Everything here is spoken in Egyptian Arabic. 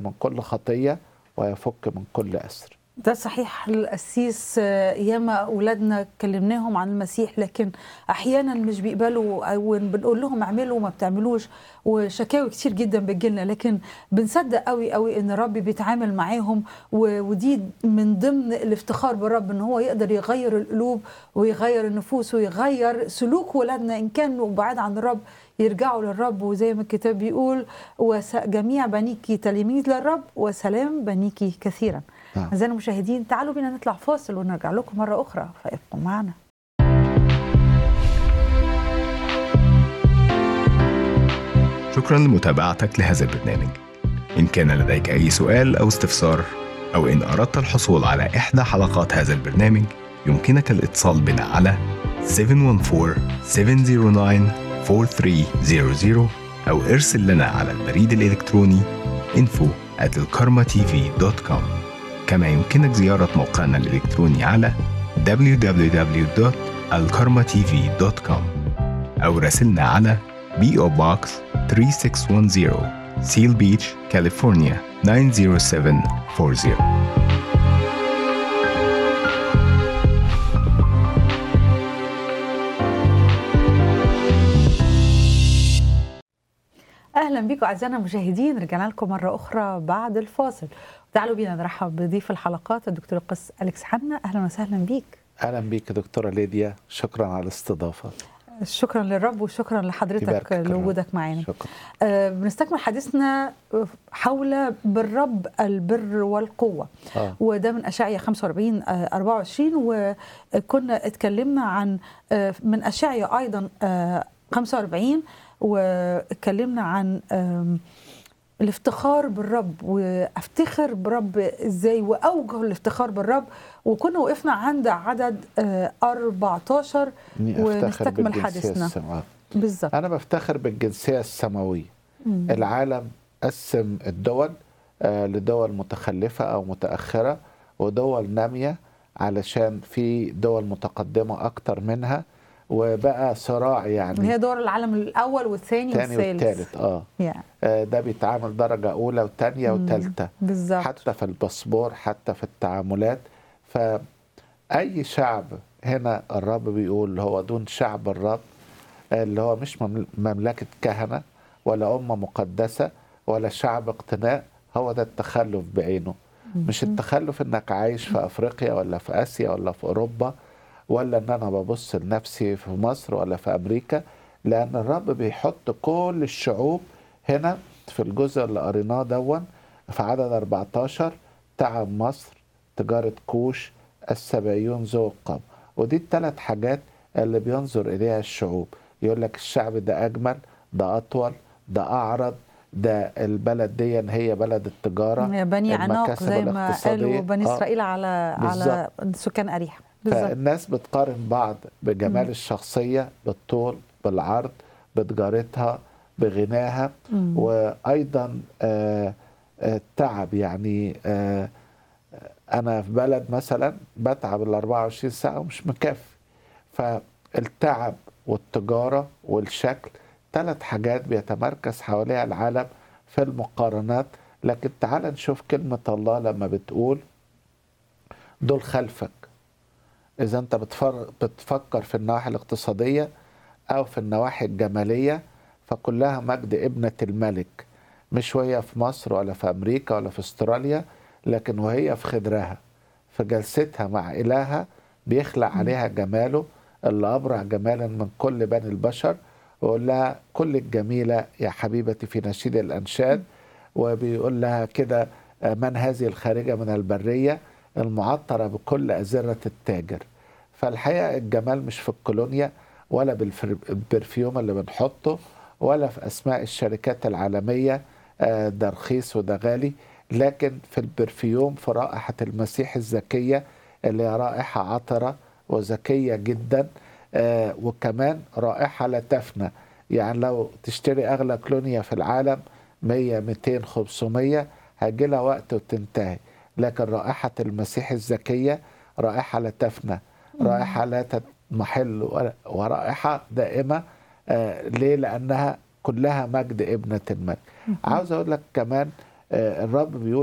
من كل خطيه ويفك من كل اسر ده صحيح القسيس آه، ياما اولادنا كلمناهم عن المسيح لكن احيانا مش بيقبلوا او بنقول لهم اعملوا وما بتعملوش وشكاوي كتير جدا بتجيلنا لكن بنصدق قوي قوي ان الرب بيتعامل معاهم و- ودي من ضمن الافتخار بالرب ان هو يقدر يغير القلوب ويغير النفوس ويغير سلوك ولادنا ان كانوا بعاد عن الرب يرجعوا للرب وزي ما الكتاب بيقول وجميع بنيك تلاميذ للرب وسلام بنيك كثيرا نعم. أعزائي المشاهدين تعالوا بينا نطلع فاصل ونرجع لكم مرة أخرى فابقوا معنا شكرا لمتابعتك لهذا البرنامج إن كان لديك أي سؤال أو استفسار أو إن أردت الحصول على إحدى حلقات هذا البرنامج يمكنك الاتصال بنا على 714-709-4300 أو ارسل لنا على البريد الإلكتروني info at الكارما كما يمكنك زيارة موقعنا الإلكتروني على www.alkarmatv.com أو راسلنا على PO Box 3610 Seal Beach, California 90740 أهلا بكم أعزائنا المشاهدين رجعنا لكم مرة أخرى بعد الفاصل تعالوا بينا نرحب بضيف الحلقات الدكتور القس أليكس حنا أهلا وسهلا بيك اهلا بيك يا دكتوره ليديا شكرا على الاستضافه شكرا للرب وشكرا لحضرتك يباركك الرب. لوجودك معانا شكرا آه، بنستكمل حديثنا حول بالرب البر والقوة اه وده من أشعية 45 آه، 24 وكنا اتكلمنا عن آه، من أشعية أيضا آه، 45 واتكلمنا عن آم، الافتخار بالرب وافتخر برب ازاي واوجه الافتخار بالرب وكنا وقفنا عند عدد آه، 14 إني أفتخر ونستكمل بالجنسية حديثنا. السماوية. بالظبط انا بفتخر بالجنسيه السماويه مم. العالم قسم الدول آه، لدول متخلفه او متاخره ودول ناميه علشان في دول متقدمه اكتر منها وبقى صراع يعني هي دور العالم الاول والثاني الثاني والثالث والثالث اه يعني آه، ده بيتعامل درجه اولى وثانيه مم. وثالثه بالظبط حتى في الباسبور حتى في التعاملات فأي شعب هنا الرب بيقول هو دون شعب الرب اللي هو مش ممل- مملكة كهنة ولا أمة مقدسة ولا شعب اقتناء هو ده التخلف بعينه مش التخلف انك عايش في افريقيا ولا في اسيا ولا في اوروبا ولا ان انا ببص لنفسي في مصر ولا في امريكا لان الرب بيحط كل الشعوب هنا في الجزء اللي قريناه دون في عدد 14 تعب مصر تجارة كوش السبعيون ذو القم ودي الثلاث حاجات اللي بينظر إليها الشعوب يقول لك الشعب ده أجمل ده أطول ده أعرض ده البلد دي هي بلد التجارة يا بني عناق المكاسب زي ما الاقتصادية. قالوا بني آه. اسرائيل على على سكان اريحا بالظبط فالناس بتقارن بعض بجمال مم. الشخصية بالطول بالعرض بتجارتها بغناها مم. وأيضا آه، آه، التعب يعني آه، أنا في بلد مثلا بتعب ال 24 ساعة ومش مكفي فالتعب والتجارة والشكل ثلاث حاجات بيتمركز حواليها العالم في المقارنات لكن تعال نشوف كلمة الله لما بتقول دول خلفك إذا أنت بتفر- بتفكر في النواحي الاقتصادية أو في النواحي الجمالية فكلها مجد ابنة الملك مش وهي في مصر ولا في أمريكا ولا في استراليا لكن وهي في خدرها في جلستها مع إلهها بيخلق عليها جماله اللي أبرع جمالا من كل بني البشر ويقول لها كل الجميلة يا حبيبتي في نشيد الأنشاد وبيقول لها كده آه، من هذه الخارجة من البرية المعطرة بكل أزرة التاجر فالحقيقة الجمال مش في الكولونيا ولا بالفر- بالبرفيوم اللي بنحطه ولا في أسماء الشركات العالمية آه، ده رخيص وده غالي لكن في البرفيوم في رائحة المسيح الزكية اللي هي رائحة عطرة وذكية جدا آه، وكمان رائحة لا تفنى يعني لو تشتري أغلى كلونيا في العالم 100 200 500 هيجي لها وقت وتنتهي لكن رائحة المسيح الزكية رائحة لا تفنى رائحة لا تضمحل ولا- ورائحة دائمة آه ليه لأنها كلها مجد ابنة الملك عاوز أقول لك كمان آه، الرب بيقول